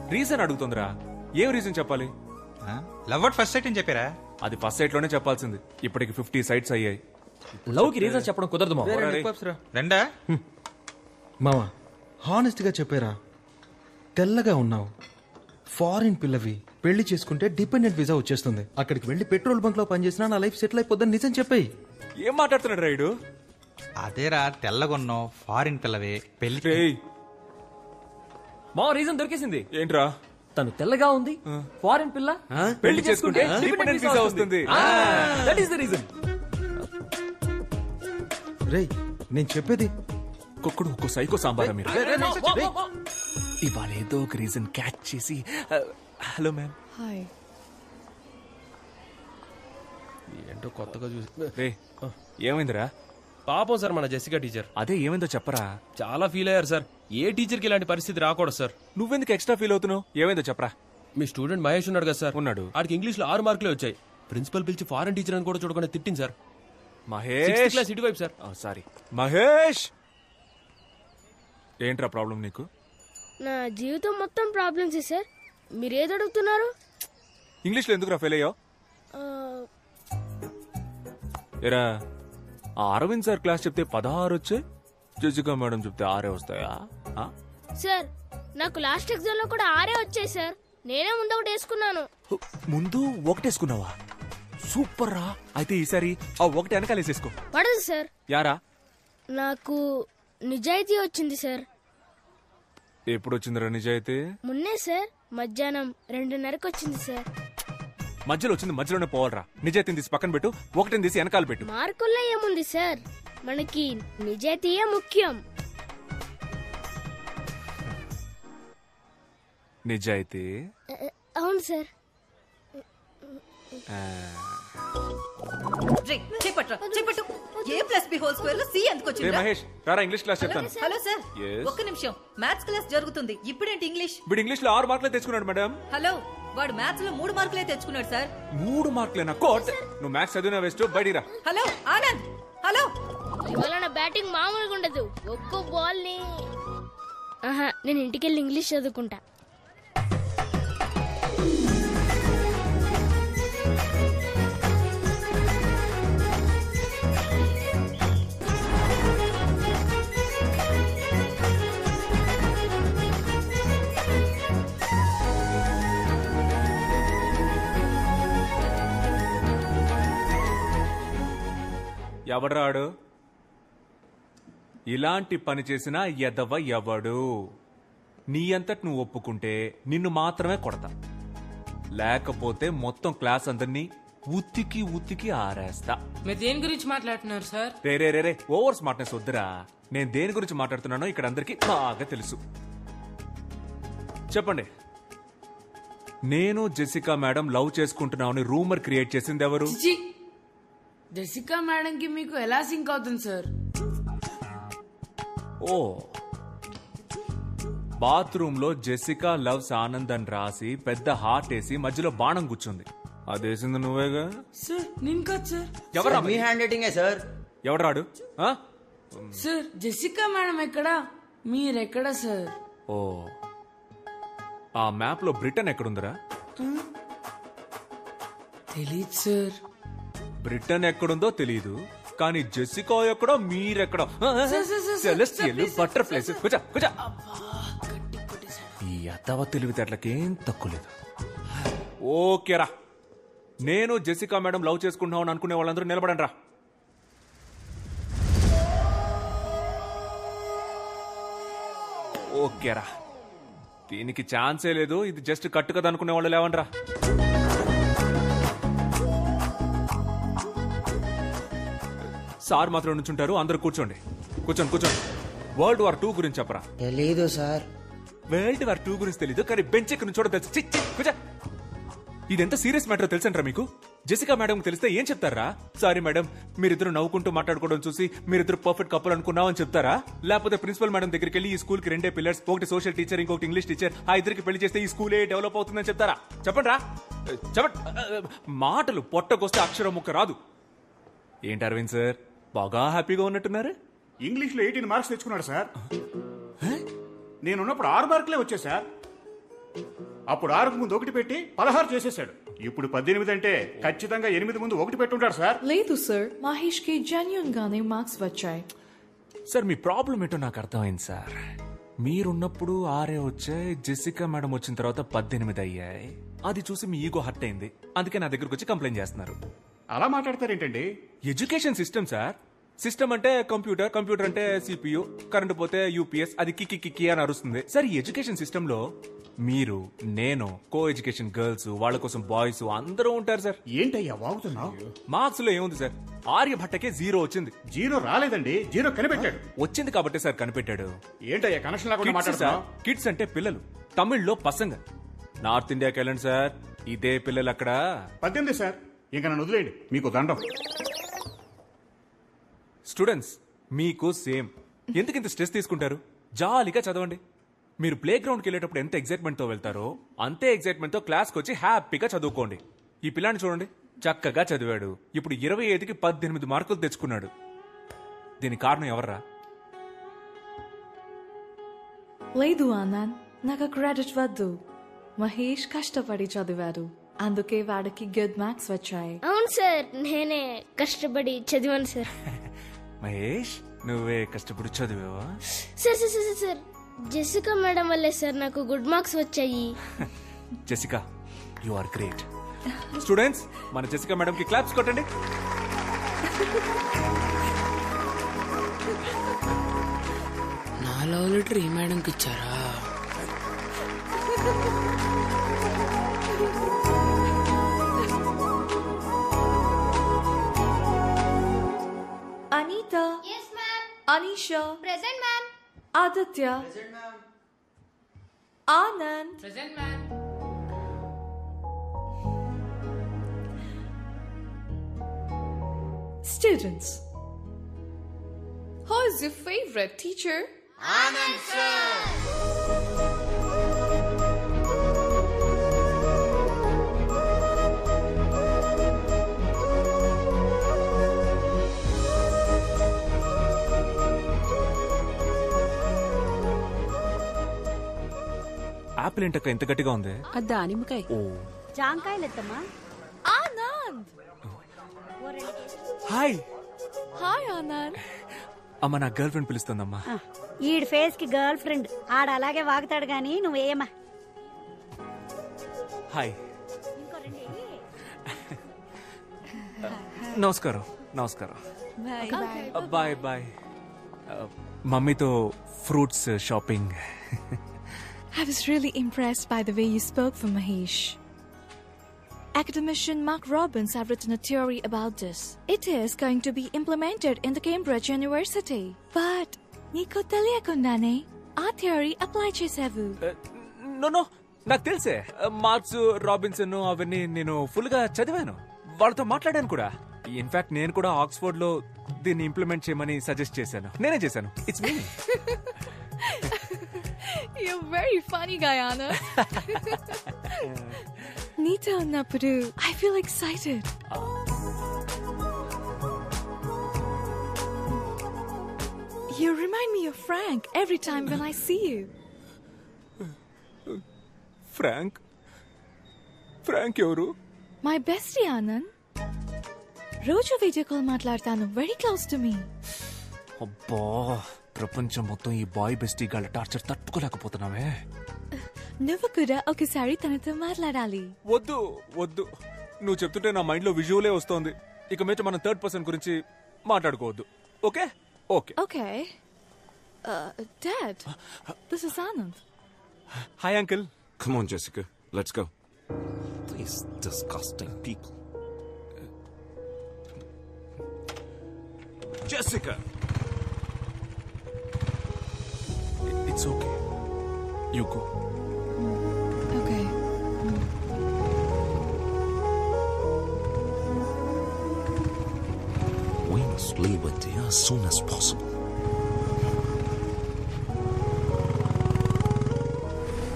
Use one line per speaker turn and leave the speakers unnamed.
Reason అడుగుతుందిరా ఏం reason చెప్పాలి
love at first sight అని చెప్పారా
అది ఫస్ట్ సైట్ లోనే చెప్పాల్సింది ఇప్పటికి ఫిఫ్టీ సైట్స్ అయ్యాయి
లవ్ కి రీజన్ చెప్పడం కుదరదు మా
రెండా
మావా హానెస్ట్ గా చెప్పారా తెల్లగా ఉన్నావు ఫారిన్ పిల్లవి పెళ్లి చేసుకుంటే డిపెండెంట్ వీసా వచ్చేస్తుంది అక్కడికి వెళ్ళి పెట్రోల్ బంక్ లో పనిచేసినా నా లైఫ్ సెటిల్ అయిపోద్దని నిజం చెప్పాయి
ఏం మాట్లాడుతున్నాడు రైడు
అదేరా తెల్లగొన్నావు ఫారిన్ పిల్లవే పెళ్లి
రేయ్
మా రీజన్ దొరికేసింది
ఏంట్రా
తను తెల్లగా ఉంది ఫారెన్ పిల్ల
పెళ్లి చేసుకుంటే dependent visa వస్తుంది.
దట్ ఈస్ ద రీజన్
రేయ్ నేను చెప్పేది
కుక్కుడు ఒక్కో సైకో సాంబారా మీరు ఇవాళ ఏదో ఒక రీజన్ క్యాచ్ చేసి హలో మ్యామ్
హాయ్
ఏంటో కొత్తగా చూసి
రే ఏమైందిరా
పాపం సార్ మన జెసికా టీచర్
అదే ఏమైందో చెప్పరా
చాలా ఫీల్ అయ్యారు సార్ ఏ టీచర్కి ఇలాంటి పరిస్థితి రాకూడదు సార్
నువ్వెందుకు ఎక్స్ట్రా ఫీల్ అవుతున్నావు ఏమైందో చెప్పరా
మీ స్టూడెంట్ మహేష్ ఉన్నాడు కదా సార్
ఉన్నాడు.
ఆడికి ఇంగ్లీష్ లో ఆరు మార్కులే వచ్చాయి ప్రిన్సిపల్ పిలిచి ఫారెన్ టీచర్ అని కూడా చూడకుండా తిట్టింది సార్ సిక్స్త్
మహేష్
క్లాస్ ఇటువైపు సార్
సారీ మహేష్ ఏంట్రా ప్రాబ్లం నీకు
నా జీవితం మొత్తం ప్రాబ్లమ్స్ సార్ మీరు ఏది అడుగుతున్నారు
ఇంగ్లీష్లో ఎందుకురా ఫెయిల్ అయ్యావు
ఆ,
ఎరా ఆ అరవింద్ సార్ క్లాస్ చెప్తే పదహారు వచ్చాయి జజికా మేడం చెప్తే ఆరే వస్తాయా ఆ?
సార్ నాకు లాస్ట్ ఎగ్జామ్ లో కూడా ఆరే వచ్చాయి సార్ నేనే ముందు ఒకటి వేసుకున్నాను
ముందు ఒకటేసుకున్నావా సూపర్ రా అయితే ఈసారి ఆ ఒకటి వెనకాలేసేసుకో
పడదు సార్
యారా
నాకు నిజాయితీ వచ్చింది సార్
ఎప్పుడు వచ్చిందిరా నిజాయితీ
మొన్నే సార్ మధ్యాహ్నం రెండున్నరకు వచ్చింది సార్
మధ్యలో వచ్చింది మధ్యలోనే పోవాలరా నిజాయితీని తీసి పక్కన పెట్టు ఒకటిని తీసి వెనకాల పెట్టు
మార్కుల్లో ఏముంది సార్ మనకి నిజాయితీయే ముఖ్యం
నిజాయితీ
ఆ, అవును సార్
రేయ్, చేపట్రా చేపట్టు A plus B whole square లో సి ఎందుకు
రే
వచ్చిందిరా?
మహేష్ రారా ఇంగ్లీష్ క్లాస్ చెప్తాను
హలో సార్
Yes.
ఒక్క నిమిషం మ్యాథ్స్ క్లాస్ జరుగుతుంది ఇప్పుడేంటి ఇంగ్లీష్
వీడు ఇంగ్లీష్ లో ఆరు మార్కులే తెచ్చుకున్నాడు మేడం
హలో వాడు మ్యాథ్స్ లో మూడు మార్కులే తెచ్చుకున్నాడు సార్
మూడు మార్కులేనా కోట్ నువ్వు మ్యాథ్స్ చదివినా వేస్ట్ బయటిరా
హలో ఆనంద్ హలో
ఇవాళ నా బ్యాటింగ్ మామూలుగా ఉండదు ఒక్కో బాల్ ని ఆహా నేను ఇంటికెళ్ళి ఇంగ్లీష్ చదువుకుంటా
ఎవడ్రాడు ఇలాంటి పని చేసిన ఎదవ ఎవడు నీ అంతటి నువ్వు ఒప్పుకుంటే నిన్ను మాత్రమే కొడతా లేకపోతే మొత్తం క్లాస్ అందరినీ ఉత్తికి ఉత్తికి ఆరేస్తా
మీరు దేని గురించి మాట్లాడుతున్నారు సార్
రే రే రే రే ఓవర్ స్మార్ట్నెస్ వద్దురా నేను దేని గురించి మాట్లాడుతున్నానో ఇక్కడ అందరికీ బాగా తెలుసు చెప్పండి నేను జెసికా మేడం లవ్ చేసుకుంటున్నామని రూమర్ క్రియేట్ చేసింది ఎవరు
చిచి జెసికా మేడం కి మీకు ఎలా సింక్ అవుతుంది సార్
ఓ బాత్రూమ్ లో జెసికా లవ్స్ ఆనంద్ అని రాసి పెద్ద హార్ట్ వేసి మధ్యలో బాణం కూర్చుంది అదేసింది నువ్వేగా
సార్ నేను కాదు సార్
ఎవరా
మీ హ్యాండ్ రైటింగే సార్
ఎవడరాడు ఆ?
సార్ జెసికా మేడం ఎక్కడా మీరెక్కడా సార్
ఓ ఆ మ్యాప్ లో బ్రిటన్ ఎక్కడుందిరా
తెలీదు సార్
బ్రిటన్ ఎక్కడుందో తెలియదు కానీ జెసికా ఎక్కడో మీరెక్కడో
sir, sir, sir,
celestial
sir, please,
butterflies
sir,
కూర్చో కూర్చో
గట్టి కొట్టేశాడు.
ఈ అత్తవ తెలివితేటలకేం తక్కువ లేదు ఓకేరా నేను జెసికా మేడం లవ్ చేసుకుంటున్నామని అనుకునే వాళ్ళందరూ నిలబడండి రా ఓకేరా దీనికి ఛాన్సే లేదు ఇది జస్ట్ కట్టు కదా అనుకునే వాళ్ళు లేవండి రా సార్ మాత్రం నుంచుంటారు అందరూ కూర్చోండి కూర్చోండి కూర్చోండి వరల్డ్ వార్ టూ గురించి చెప్పరా
తెలీదు సార్
వరల్డ్ వార్ టూ గురించి తెలీదు కానీ బెంచ్ ఎక్కడి నుంచో తెలుసు చి, చి, కూర్చో. ఇది ఎంత సీరియస్ మ్యాటర్ తెలుసంటారా మీకు జెసికా మేడం తెలిస్తే ఏం చెప్తారా సారీ మేడం మీరిద్దరు నవ్వుకుంటూ మాట్లాడుకోవడం చూసి మీరిద్దరు పర్ఫెక్ట్ కప్పులు అనుకున్నామని చెప్తారా లేకపోతే ప్రిన్సిపల్ మేడం దగ్గరికి వెళ్ళి ఈ స్కూల్ కి రెండే పిల్లర్స్ ఒకటి సోషల్ టీచర్ ఇంకొకటి ఇంగ్లీష్ టీచర్ ఆ ఇద్దరికి పెళ్లి చేస్తే ఈ స్కూలే డెవలప్ అవుతుందని చెప్తారా చెప్పండి రా చెప్పండి మాటలు పొట్టకొస్తే అక్షరం ముక్క రాదు ఏంటి అరవింద్ సార్ బాగా హ్యాపీగా ఉన్నట్టున్నారు
ఇంగ్లీష్ లో ఎయిటీన్ మార్క్స్ తెచ్చుకున్నాడు సార్ నేనున్నప్పుడు ఆరు మార్కులే వచ్చాయి సార్ అప్పుడు ఆరుకు ముందు ఒకటి పెట్టి పదహారు చేసేసాడు ఇప్పుడు పద్దెనిమిది అంటే ఖచ్చితంగా ఎనిమిది ముందు ఒకటి పెట్టుంటాడు సార్
లేదు సార్ మహేష్ కి జెన్యున్ గానే మార్క్స్ వచ్చాయి
సార్ మీ ప్రాబ్లం ఏంటో నాకు అర్థమైంది సార్ మీరున్నప్పుడు ఆరే వచ్చాయి జెసికా మేడం వచ్చిన తర్వాత పద్దెనిమిది అయ్యాయి అది చూసి మీ ఈగో హర్ట్ అయింది అందుకే నా దగ్గరకు వచ్చి కంప్లైంట్ చేస్తున్నారు
అలా మాట్లాడతారేంటండి
ఎడ్యుకేషన్ సిస్టమ్ సార్ సిస్టమ్ అంటే కంప్యూటర్ కంప్యూటర్ అంటే సిపియు కరెంట్ పోతే యూపీఎస్ అది కిక్కి కిక్కి అని అరుస్తుంది సార్ ఈ ఎడ్యుకేషన్ సిస్టమ్ లో మీరు నేను కో ఎడ్యుకేషన్ గర్ల్స్ వాళ్ళ కోసం బాయ్స్ అందరూ ఉంటారు సార్
ఏంటయ్యా వాగుతున్నావు
మార్క్స్ లో ఏముంది సార్ ఆర్యభట్టకే జీరో వచ్చింది
జీరో రాలేదండి జీరో కనిపెట్టాడు
వచ్చింది కాబట్టి సార్ కనిపెట్టాడు
ఏంటయ్యా కనెక్షన్ లేకుండా మాట్లాడుతున్నావు
కిడ్స్ అంటే పిల్లలు తమిళ్లో పసంగ నార్త్ ఇండియాకి వెళ్ళండి సార్ ఇదే పిల్లలు అక్కడ
పద్దెనిమిది సార్ ఇంకా నన్ను వదిలేయండి మీకు దండం
స్టూడెంట్స్ మీకు సేమ్ ఎందుకు ఇంత స్ట్రెస్ తీసుకుంటారు జాలీగా చదవండి మీరు ప్లే గ్రౌండ్కి వెళ్ళేటప్పుడు ఎంత ఎగ్జైట్మెంట్తో వెళ్తారో అంతే ఎగ్జైట్మెంట్తో క్లాస్కి వచ్చి హ్యాపీగా చదువుకోండి ఈ పిల్లాన్ని చూడండి చక్కగా చదివాడు ఇప్పుడు ఇరవై ఐదుకి పద్దెనిమిది మార్కులు తెచ్చుకున్నాడు దీని కారణం ఎవర్రా
లేదు ఆనంద్ నాకు క్రెడిట్ వద్దు మహేష్ కష్టపడి చదివాడు అందుకే వాడికి గుడ్ మార్క్స్ వచ్చాయి
అవును సార్ నేనే కష్టపడి చదివాను సార్
మహేష్ నువ్వే కష్టపడి చదివావా
sir sir sir sir Jessica madam వల్లే సార్ నాకు గుడ్ మార్క్స్ వచ్చాయి
Jessica you are great students మన జెసికా మేడం కి క్లాప్స్ కొట్టండి
నా లవ్ లెటర్ ఈ మేడంకి ఇచ్చారా
Anitha Anisha
present ma'am
Aditya Anand
present ma'am
Students, who is your favorite teacher?
Apple ఏంటక్క ఇంత గట్టిగా ఉంది
దానిమ్మకాయ
ఓ
జాంకాయలెత్తమ్మా
Anand!
Hi
Hi, Anand.
అమ్మ నా గర్ల్ ఫ్రెండ్ పిలుస్తుందమ్మా
ఈడి ఫేస్ కి గర్ల్ ఫ్రెండ్ ఆడ అలాగే వాగుతాడు గాని నువ్వేమా
హాయ్ నమస్కారం నమస్కారం బాయ్ బాయ్ మమ్మీతో fruits shopping
I was really impressed by the way you spoke for Mahesh. Academician Mark Robbins have written a theory about this. It is going to be implemented in the Cambridge University. But నీకు తెలియకుండానే ఆ theory apply చేసావు
no no నాకు తెలుసే marks Robinson అవన్నీ నేను full గా చదివాను వాళ్ళతో మాట్లాడాను కూడా ఇన్ఫాక్ట్ నేను కూడా ఆక్స్ఫోర్డ్ లో దీన్ని ఇంప్లిమెంట్ చేయమని సజెస్ట్ చేశాను నేనే చేశాను it's me
You're very funny, Guyana. నీతో ఉన్నప్పుడు I feel excited. You remind me of Frank every time when I see you.
Frank Frank ఎవరు
My bestie, Anand. రోజు వీడియో కాల్ మాట్లాడతాను వెరీ క్లోజ్ టు మీ
అబ్బా ప్రపంచం మొత్తం ఈ boy bestie గాళ్ళ టార్చర్ తట్టుకోలేకపోతున్నావే
నువ్వు కూడా ఒకసారి తనతో మాట్లాడాలి
వద్దు వద్దు నువ్వు చెప్తుంటే నా మైండ్ లో విజువలే వస్తోంది ఇక మీద మనం థర్డ్ పర్సన్ గురించి మాట్లాడుకోవద్దు okay okay
okay dad this is Anand
hi uncle
Come on, Jessica. Let's go. These disgusting people. Jessica!
It's okay you go
okay
We must leave India as soon as possible.